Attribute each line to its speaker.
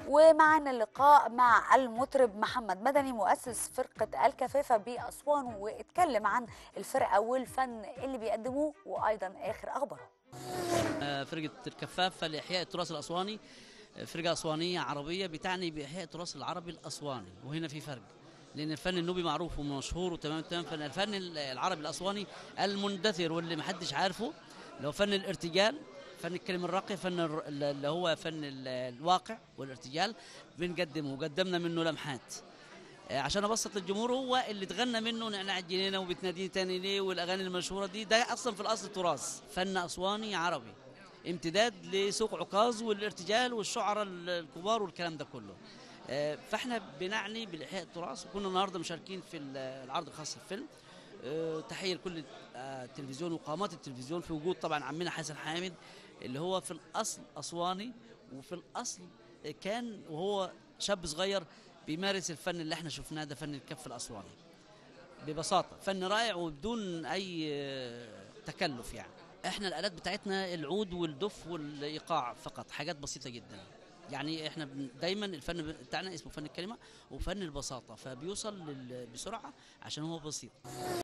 Speaker 1: ومعنا اللقاء مع المطرب محمد مدني مؤسس فرقة الكفافة بأسوان واتكلم عن الفرقة والفن اللي بيقدموه وأيضا آخر أخباره
Speaker 2: آه، فرقة الكفافة لإحياء التراث الأسواني آه، فرقة أسوانية عربية بتعني بإحياء التراث العربي الأسواني وهنا في فرق لأن الفن النوبي معروف ومشهور وتمام تمام فن الفن العربي الأسواني المندثر واللي محدش عارفه اللي هو فن الارتجال فن الكلمة الراقية فن الر- اللي هو فن ال- الواقع والارتجال بنقدمه وقدمنا منه لمحات آه، عشان ابسط للجمهور هو اللي اتغنى منه نعناع الجنينه وبتناديني تاني ليه والاغاني المشهوره دي ده اصلا في الاصل تراث فن اسواني عربي امتداد لسوق عكاظ والارتجال والشعراء ال- الكبار والكلام ده كله آه، فاحنا بنعني بالاحياء التراث وكنا النهارده مشاركين في ال- العرض الخاص بالفيلم آه، تحيه لكل آه، التلفزيون وقامات التلفزيون في وجود طبعا عمنا حسن حامد اللي هو في الاصل اسواني وفي الاصل كان وهو شاب صغير بيمارس الفن اللي احنا شفناه ده فن الكف الاسواني ببساطه فن رائع وبدون اي آه، تكلف يعني احنا الالات بتاعتنا العود والدف والايقاع فقط حاجات بسيطه جدا يعني احنا بن- دايما الفن بتاعنا اسمه فن الكلمه وفن البساطه فبيوصل لل- بسرعه عشان هو بسيط